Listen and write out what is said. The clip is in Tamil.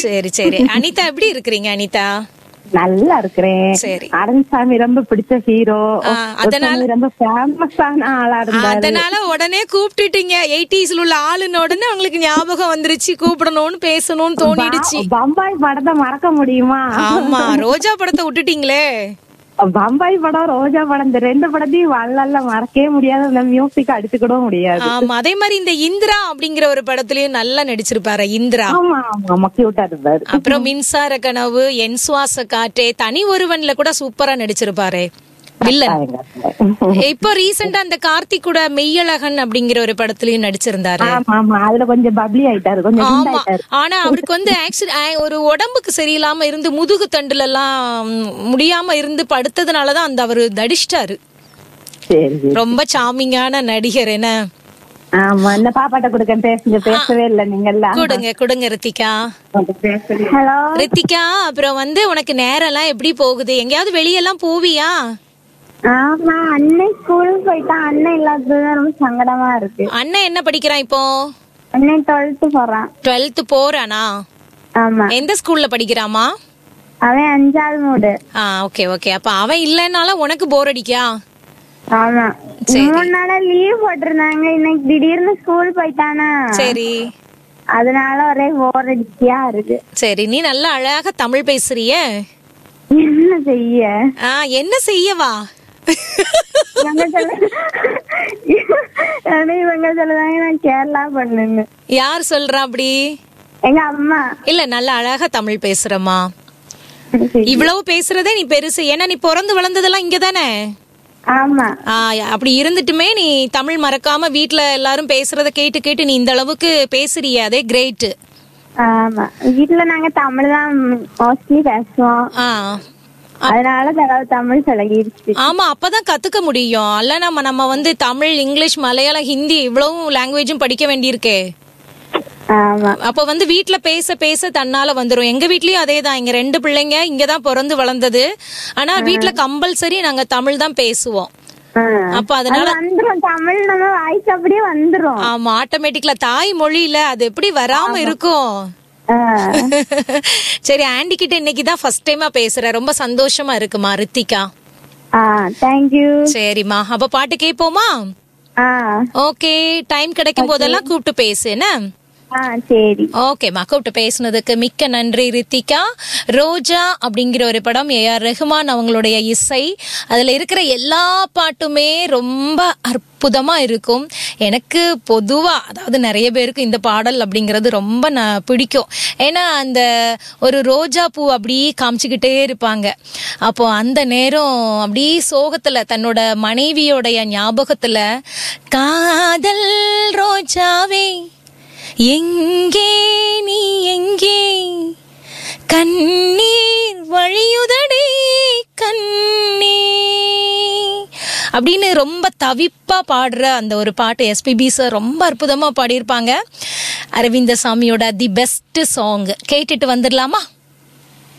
சரி சரி அனிதா எப்படி இருக்கிறீங்க அனிதா நல்லா இருக்கிறேன் சரி. அரண்சாமி ரொம்ப பிடிச்ச ஹீரோ ஆ, அதனால- ரொம்ப ஃபேமஸான ஆளா இருந்தாரு அதனால உடனே கூப்பிட்டுட்டீங்க எயிட்டிஸ்ல உள்ள ஆளுன உடனே உங்களுக்கு ஞாபகம் வந்துருச்சு கூப்பிடணும்னு பேசணும்னு தோணிடுச்சு பம்பாய் படத்தை மறக்க முடியுமா ஆமா ரோஜா படத்தை விட்டுட்டீங்களே பம்பாய் படம் ரோஜா படம் இந்த ரெண்டு படத்தையும் வாழ்நாள்ல மறக்கவே முடியாது அந்த மியூசிக் அடிச்சுக்கிட முடியாது ஆமா அதே மாதிரி இந்த இந்திரா அப்படிங்கிற ஒரு படத்துலயும் நல்லா நடிச்சிருப்பாரு இந்திரா ஆமா ஆமா கியூட்டா இருப்பாரு அப்புறம் மின்சார கனவு என் சுவாச காற்றே தனி ஒருவன்ல கூட சூப்பரா நடிச்சிருப்பாரு வில்லன் இப்போ ரீசெண்டா அந்த கார்த்திக் கூட மெய்யழகன் அப்படிங்கிற ஒரு படத்துலயும் நடிச்சிருந்தாரு ஆமா ஆமா அதுல கொஞ்சம் பப்ளி ஆயிட்டாரு கொஞ்சம் ஆமா குண்டாயிட்டாரு ஆனா அவருக்கு வந்து ஆக்சிடென்ட் ஒரு உடம்புக்கு சரியில்லாம இருந்து முதுகு தண்டுல எல்லாம் முடியாம இருந்து படுத்ததுனாலதான் அந்த அவரு தடிச்சிட்டாரு சரி சரி. ரொம்ப சாமிங்கான நடிகர் என்ன ஆமா இந்த பாப்பாட்ட கொடுக்க பேசுங்க பேசவே இல்ல நீங்க எல்லாம் கொடுங்க கொடுங்க ரித்திகா ஹலோ ரித்திகா அப்புறம் வந்து உனக்கு நேரம் எல்லாம் எப்படி போகுது எங்கேயாவது வெளியெல்லாம் போவியா ஆமா அண்ணன் ஸ்கூல் போயிட்டா அண்ணன் இல்லாததுதான் ரொம்ப சங்கடமா இருக்கு அண்ணன் என்ன படிக்கிறான் இப்போ அண்ணன் டுவெல்த் போறான் டுவெல்த் போறானா ஆமா எந்த ஸ்கூல்ல படிக்கிறாமா அவன் அஞ்சாவது மூடு ஆ ஓகே ஓகே அப்ப அவன் இல்லைன்னாலும் உனக்கு போர் அடிக்கா ஆமா மூணு நாளா லீவ் போட்டிருந்தாங்க இன்னைக்கு திடீர்னு ஸ்கூல் போயிட்டானா சரி அதனால ஒரே போர் அடிச்சியா இருக்கு சரி நீ நல்லா அழகா தமிழ் பேசுறிய என்ன செய்ய ஆ என்ன செய்யவா இவங்க சொல்ல ஆனா இவங்க சொல்லுதாங்க நான் கேரளா பண்ணுன்னு யார் சொல்றா அப்படி எங்க அம்மா இல்ல நல்லா அழகா தமிழ் பேசுறமா இவ்வளவு பேசுறதே நீ பெருசு ஏன்னா நீ பிறந்து வளர்ந்ததெல்லாம் இங்க தானே ஆமா ஆ, அப்படி இருந்துட்டுமே நீ தமிழ் மறக்காம வீட்ல எல்லாரும் பேசுறத கேட்டு கேட்டு நீ இந்த அளவுக்கு பேசுறிய அதே கிரேட் ஆமா வீட்டுல நாங்க தமிழ் தான் மோஸ்ட்லி பேசுவோம் ஆ அதனால தடவை தமிழ் பழகிருச்சு ஆமா அப்பதான் கத்துக்க முடியும் அல்ல நம்ம நம்ம வந்து தமிழ் இங்கிலீஷ் மலையாளம் ஹிந்தி இவ்வளவு லாங்குவேஜும் படிக்க வேண்டியிருக்கே ஆமா அப்ப வந்து வீட்ல பேச பேச தன்னால வந்துரும் எங்க வீட்லயும் அதேதான் இங்க ரெண்டு பிள்ளைங்க இங்கதான் பிறந்து வளர்ந்தது ஆனா வீட்ல கம்பல்சரி நாங்க தமிழ் தான் பேசுவோம் ஆ. அப்ப அதனால அது வந்துரும் தமிழ் நம்ம வாய்ஸ் அப்படியே வந்துரும் ஆமா ஆட்டோமேட்டிக்ல தாய் மொழியில அது எப்படி வராம இருக்கும் ஆ. சரி ஆண்டி கிட்ட இன்னைக்கு தான் ஃபர்ஸ்ட் டைமா பேசுறேன் ரொம்ப சந்தோஷமா இருக்குமா ரித்திகா ஆ தேங்க்யூ சரிம்மா அப்ப பாட்டு கேட்போமா ஆ ஓகே டைம் கிடைக்கும் போதெல்லாம் கூப்பிட்டு பேசு என்ன ஆ சரி ஓகேம்மா கூப்பிட்டு பேசுனதுக்கு மிக்க நன்றி ரித்திகா ரோஜா அப்படிங்கிற ஒரு படம் ஏஆர் ரெஹ்மான் அவங்களுடைய இசை அதுல இருக்கிற எல்லா பாட்டுமே ரொம்ப அற்புதமா இருக்கும் எனக்கு பொதுவா அதாவது நிறைய பேருக்கு இந்த பாடல் அப்படிங்கிறது ரொம்ப ந- பிடிக்கும் ஏன்னா அந்த ஒரு ரோஜா பூ அப்படி காமிச்சுக்கிட்டே இருப்பாங்க அப்போ அந்த நேரம் அப்படி சோகத்துல தன்னோட மனைவியோடைய ஞாபகத்துல காதல் ரோஜாவே எங்கே நீ எங்கே கண்ணீர் வழியுதடி கண்ணே அப்படின்னு ரொம்ப தவிப்பா பாடுற அந்த ஒரு பாட்டு எஸ்பிபி சார் ரொம்ப அற்புதமா பாடியிருப்பாங்க அரவிந்த சாமியோட தி பெஸ்ட் சாங் கேட்டுட்டு வந்துடலாமா